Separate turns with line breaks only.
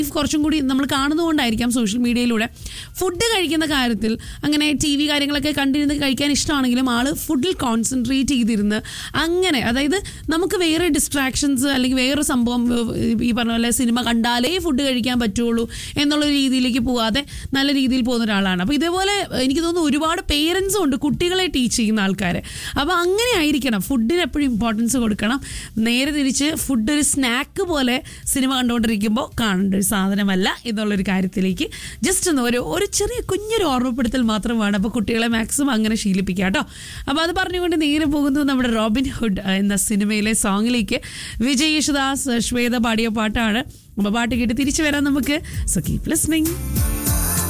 കുറച്ചും കൂടി നമ്മൾ കാണുന്നതുകൊണ്ടായിരിക്കാം സോഷ്യൽ മീഡിയയിലൂടെ ഫുഡ് കഴിക്കുന്ന കാര്യത്തിൽ അങ്ങനെ ടി വി കാര്യങ്ങളൊക്കെ കണ്ടിരുന്ന് കഴിക്കാൻ ഇഷ്ടമാണെങ്കിലും ആള് ഫുഡിൽ കോൺസെൻട്രേറ്റ് ചെയ്തിരുന്ന് അങ്ങനെ അതായത് നമുക്ക് വേറെ ഡിസ്ട്രാക്ഷൻസ് അല്ലെങ്കിൽ വേറെ സംഭവം ഏഹ്, ഈ പറഞ്ഞ പോലെ സിനിമ കണ്ടാലേ ഫുഡ് കഴിക്കാൻ പറ്റുള്ളൂ എന്നുള്ള ഒരു രീതിയിലേക്ക് പോവാതെ നല്ല രീതിയിൽ പോകുന്ന ഒരാളാണ് അപ്പോൾ ഇതേപോലെ എനിക്ക് തോന്നുന്നു ഒരുപാട് പേരൻസും ഉണ്ട് കുട്ടികളെ ടീച്ച് ചെയ്യുന്ന ആൾക്കാർ അപ്പോൾ അങ്ങനെ ആയിരിക്കണം ഫുഡിന് എപ്പോഴും ഇമ്പോർട്ടൻസ് കൊടുക്കണം നേരെ തിരിച്ച് ഫുഡ് ഒരു സ്നാക്ക് പോലെ സിനിമ കണ്ടുകൊണ്ടിരിക്കുമ്പോൾ കാണേണ്ട ഒരു സാധനമല്ല എന്നുള്ളൊരു കാര്യത്തിലേക്ക് ജസ്റ്റ് ഒന്ന് ഒരു ഒരു ചെറിയ കുഞ്ഞൊരു ഓർമ്മപ്പെടുത്തൽ മാത്രമാണ് അപ്പോൾ കുട്ടികളെ മാക്സിമം അങ്ങനെ ശീലിപ്പിക്കുക കേട്ടോ അപ്പോൾ അത് പറഞ്ഞുകൊണ്ട് നേരെ പോകുന്നത് നമ്മുടെ റോബിൻ ഹുഡ് എന്ന സിനിമയിലെ സോങ്ങിലേക്ക് വിജയ് യേശുദാസ് ശ്വേത പാടിയ പാട്ടാണ് അപ്പോൾ പാട്ട് കേട്ട് തിരിച്ചു വരാം നമുക്ക് സോ കീപ് ലിസ്ണിംഗ്